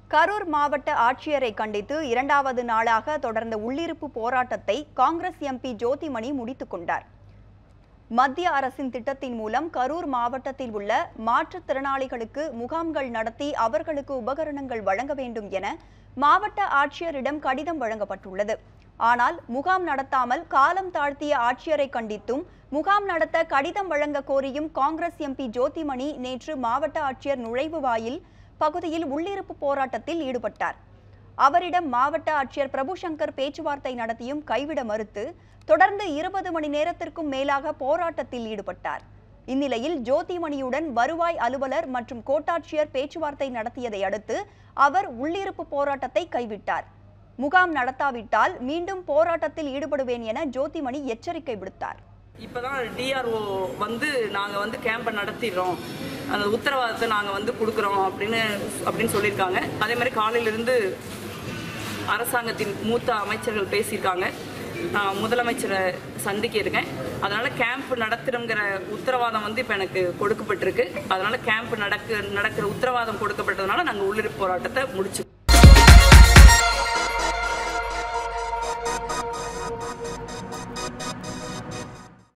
கரூர் மாவட்ட ஆட்சியரை கண்டித்து இரண்டாவது நாளாக தொடர்ந்த உள்ளிருப்பு போராட்டத்தை காங்கிரஸ் எம்பி ஜோதிமணி முடித்துக் கொண்டார் மத்திய அரசின் திட்டத்தின் மூலம் கரூர் மாவட்டத்தில் உள்ள மாற்றுத்திறனாளிகளுக்கு முகாம்கள் நடத்தி அவர்களுக்கு உபகரணங்கள் வழங்க வேண்டும் என மாவட்ட ஆட்சியரிடம் கடிதம் வழங்கப்பட்டுள்ளது ஆனால் முகாம் நடத்தாமல் காலம் தாழ்த்திய ஆட்சியரை கண்டித்தும் முகாம் நடத்த கடிதம் வழங்க கோரியும் காங்கிரஸ் எம்பி ஜோதிமணி நேற்று மாவட்ட ஆட்சியர் நுழைவு வாயில் பகுதியில் உள்ளிருப்பு போராட்டத்தில் ஈடுபட்டார் அவரிடம் மாவட்ட ஆட்சியர் பிரபு சங்கர் பேச்சுவார்த்தை நடத்தியும் கைவிட மறுத்து தொடர்ந்து இருபது மணி நேரத்திற்கும் மேலாக போராட்டத்தில் ஈடுபட்டார் இந்நிலையில் ஜோதிமணியுடன் வருவாய் அலுவலர் மற்றும் கோட்டாட்சியர் பேச்சுவார்த்தை நடத்தியதை அடுத்து அவர் உள்ளிருப்பு போராட்டத்தை கைவிட்டார் முகாம் நடத்தாவிட்டால் மீண்டும் போராட்டத்தில் ஈடுபடுவேன் என ஜோதிமணி எச்சரிக்கை விடுத்தார் இப்போதான் டிஆர்ஓ வந்து நாங்கள் வந்து கேம்பை நடத்திடுறோம் அந்த உத்தரவாதத்தை நாங்கள் வந்து கொடுக்குறோம் அப்படின்னு அப்படின்னு சொல்லியிருக்காங்க அதே மாதிரி காலையிலேருந்து அரசாங்கத்தின் மூத்த அமைச்சர்கள் பேசியிருக்காங்க நான் முதலமைச்சரை சந்திக்க இருக்கேன் அதனால் கேம்ப் நடத்துகிறோங்கிற உத்தரவாதம் வந்து இப்போ எனக்கு கொடுக்கப்பட்டிருக்கு அதனால் கேம்ப் நடக்க நடக்கிற உத்தரவாதம் கொடுக்கப்பட்டதுனால நாங்கள் உள்ளிருப்பு போராட்டத்தை முடிச்சு